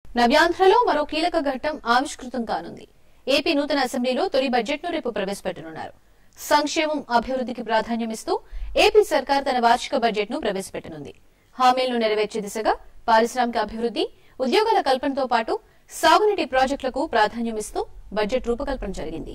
నవ్యాంధ్రలో మరో కీలక ఘట్టం ఆవిష్కృతం కానుంది ఏపీ నూతన అసెంబ్లీలో తొలి బడ్జెట్ ను రేపు ప్రవేశపెట్టనున్నారు సంక్షేమం అభివృద్ధికి ప్రాధాన్యమిస్తూ ఏపీ సర్కార్ తన వార్షిక బడ్జెట్ ను ప్రవేశపెట్టనుంది హామీలను నెరవేర్చే దిశగా పారిశ్రామిక అభివృద్ధి ఉద్యోగాల కల్పనతో పాటు సాగునీటి ప్రాజెక్టులకు ప్రాధాన్యమిస్తూ బడ్జెట్ రూపకల్పన జరిగింది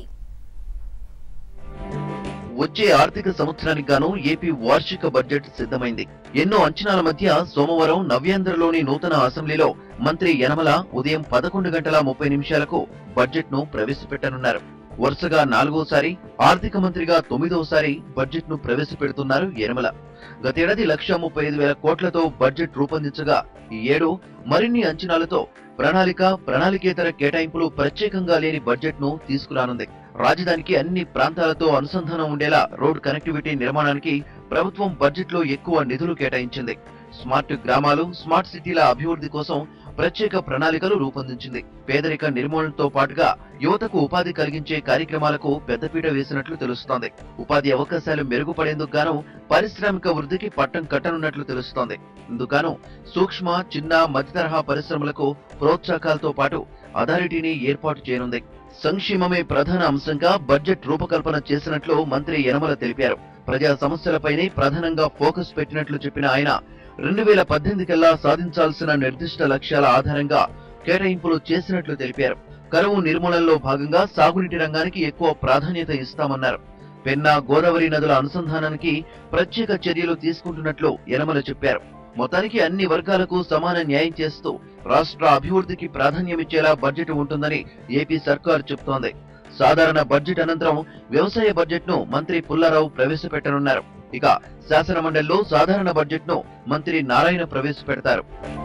వచ్చే ఆర్థిక సంవత్సరానికి గాను ఏపీ వార్షిక బడ్జెట్ సిద్ధమైంది ఎన్నో అంచనాల మధ్య సోమవారం నవ్యాంధ్రలోని నూతన అసెంబ్లీలో మంత్రి యనమల ఉదయం పదకొండు గంటల ముప్పై నిమిషాలకు బడ్జెట్ ను ప్రవేశపెట్టనున్నారు వరుసగా నాలుగోసారి ఆర్థిక మంత్రిగా తొమ్మిదోసారి బడ్జెట్ ను ప్రవేశపెడుతున్నారు యనమల గతేడాది లక్ష ముప్పై ఐదు వేల కోట్లతో బడ్జెట్ రూపొందించగా ఈ ఏడు మరిన్ని అంచనాలతో ప్రణాళిక ప్రణాళికేతర కేటాయింపులు ప్రత్యేకంగా లేని బడ్జెట్ ను తీసుకురానుంది రాజధానికి అన్ని ప్రాంతాలతో అనుసంధానం ఉండేలా రోడ్ కనెక్టివిటీ నిర్మాణానికి ప్రభుత్వం బడ్జెట్ లో ఎక్కువ నిధులు కేటాయించింది స్మార్ట్ గ్రామాలు స్మార్ట్ సిటీల అభివృద్ధి కోసం ప్రత్యేక ప్రణాళికలు రూపొందించింది పేదరిక నిర్మూలనతో పాటుగా యువతకు ఉపాధి కలిగించే కార్యక్రమాలకు పెద్దపీట వేసినట్లు తెలుస్తోంది ఉపాధి అవకాశాలు మెరుగుపడేందుకు గాను పారిశ్రామిక వృద్ధికి పట్టం కట్టనున్నట్లు తెలుస్తోంది ఇందుకు సూక్ష్మ చిన్న మధ్యతరహా పరిశ్రమలకు ప్రోత్సాహకాలతో పాటు అథారిటీని ఏర్పాటు చేయనుంది సంక్షేమమే ప్రధాన అంశంగా బడ్జెట్ రూపకల్పన చేసినట్లు మంత్రి యనమల తెలిపారు ప్రజా సమస్యలపైనే ప్రధానంగా ఫోకస్ పెట్టినట్లు చెప్పిన ఆయన రెండు వేల పద్దెనిమిది కల్లా సాధించాల్సిన నిర్దిష్ట లక్ష్యాల ఆధారంగా కేటాయింపులు చేసినట్లు తెలిపారు కరువు నిర్మూలనలో భాగంగా సాగునీటి రంగానికి ఎక్కువ ప్రాధాన్యత ఇస్తామన్నారు పెన్నా గోదావరి నదుల అనుసంధానానికి ప్రత్యేక చర్యలు తీసుకుంటున్నట్లు యనమల చెప్పారు మొత్తానికి అన్ని వర్గాలకు సమాన న్యాయం చేస్తూ రాష్ట్ర అభివృద్ధికి ప్రాధాన్యమిచ్చేలా బడ్జెట్ ఉంటుందని ఏపీ సర్కార్ చెబుతోంది సాధారణ బడ్జెట్ అనంతరం వ్యవసాయ బడ్జెట్ ను మంత్రి పుల్లారావు ప్రవేశపెట్టనున్నారు ఇక శాసన మండలిలో సాధారణ బడ్జెట్ ను మంత్రి నారాయణ ప్రవేశపెడతారు